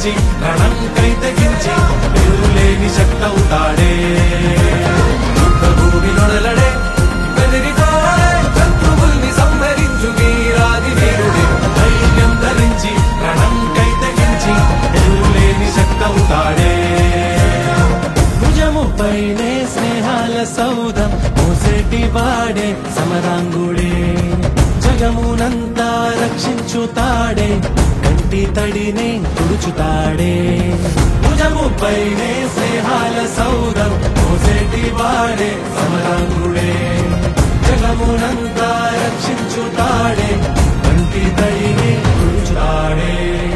తెగించి రణంకై తెగించి ఎదురులేని శక్తవుతాడే యుద్ధ భూమి నొడలడే బెదిరిపోడే శత్రువుల్ని సంహరించు వీరాది వీరుడే ధైర్యం ధరించి రణంకై తెగించి ఎదురులేని శక్తవుతాడే భుజముపైనే స్నేహాల సౌధం మోసేటి వాడే సమరాంగుడే జగమునంతా రక్షించుతాడే కంటి తడినే తుడుచుతాడే భుజముపైనే స్నేహాల సౌధం మోసేటి వాడే సమరాంగుడే జగమునంతా రక్షించుతాడే కంటి తడినే తుడుచుతాడే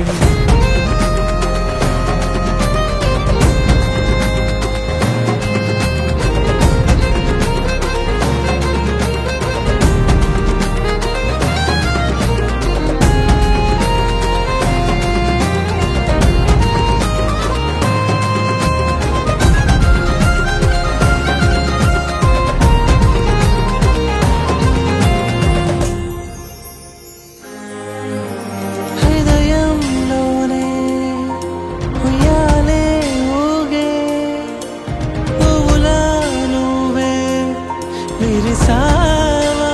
హృదయంలోనే ఉయ్యాలే ఊగే పువ్వులా నువ్వే విరిసావా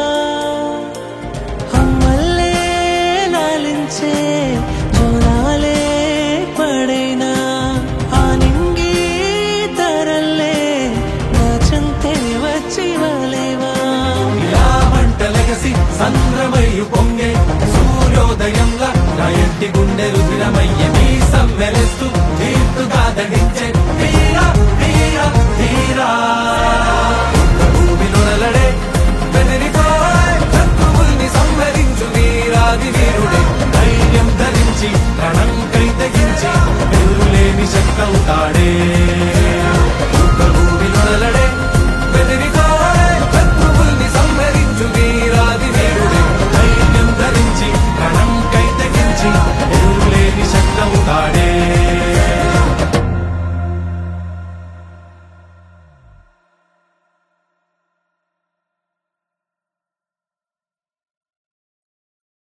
అమ్మల్లే లాలించే జోరాలే పడైనా ఆ నింగి తరల్లే నా చెంతే వచ్చి వాలేవా ఇలా మంటలెగసి సంద్రమయ్యు పొంగే సూర్యోదయంలా నా ఇంటి గుండె రుధిరమయ్య మీ సమ్మెలెస్తూ తీర్పుగా దహించే తీరా తీరా తీరా